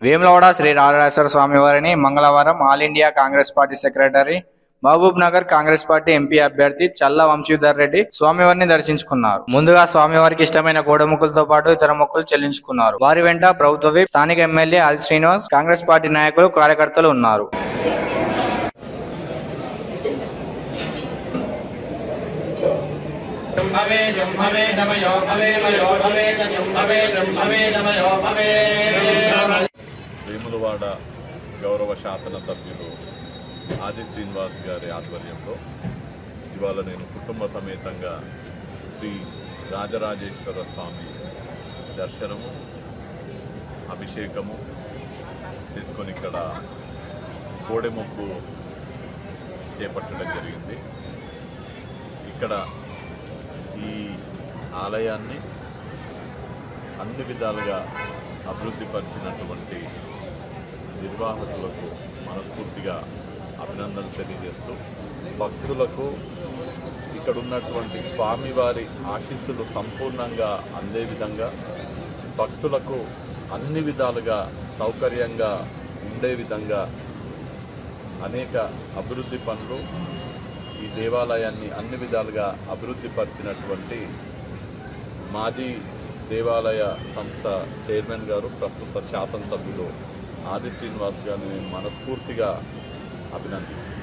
వేములవాడ శ్రీ రాజరాజేశ్వర స్వామి వారిని మంగళవారం all India Congress party secretary Mahabub Nagar Congress party MP అభ్యర్థి చల్ల వంశీధర్ రెడ్డి స్వామివారిని దర్శించుకున్నారు ముందుగా స్వామివారికి ఇష్టమైన కోడముక్కులతో పాటు ఇతర మొక్కులు చెల్లించుకున్నారు వారి వెంట ప్రభుత్వ విప్, స్థానిక ఎమ్మెల్యే ఆది శ్రీనివాస్ కాంగ్రెస్ పార్టీ నాయకులు కార్యకర్తలు ఉన్నారు శుంభవే శుంభవే నమయో భవే మయో భవే చ శుంభవే శుంభవే నమయో భవే వేములవాడ గౌరవ శాసన సభ్యులు ఆది శ్రీనివాస్ గారి ఆధ్వర్యంలో ఇవాళ నేను కుటుంబ సమేతంగా శ్రీ రాజరాజేశ్వర స్వామి దర్శనము అభిషేకము తీసుకొని ఇక్కడ కోడెమొక్కు చేపట్టడం జరిగింది ఇక్కడ ఈ ఆలయాన్ని అన్ని విధాలుగా అభివృద్ధిపరిచినటువంటి నిర్వాహకులకు మనస్ఫూర్తిగా అభినందనలు తెలియజేస్తూ భక్తులకు ఇక్కడ ఉన్నటువంటి స్వామివారి ఆశీస్సులు సంపూర్ణంగా అందే విధంగా భక్తులకు అన్ని విధాలుగా సౌకర్యంగా ఉండే విధంగా అనేక అభివృద్ధి పనులు ఈ దేవాలయాన్ని అన్ని విధాలుగా అభివృద్ధి పరిచినటువంటి మాజీ దేవాలయ సంస్థ చైర్మన్ గారు ప్రస్తుత శాసనసభ్యులు ఆది శ్రీనివాస్ గారిని మనస్ఫూర్తిగా అభినందిస్తున్నాను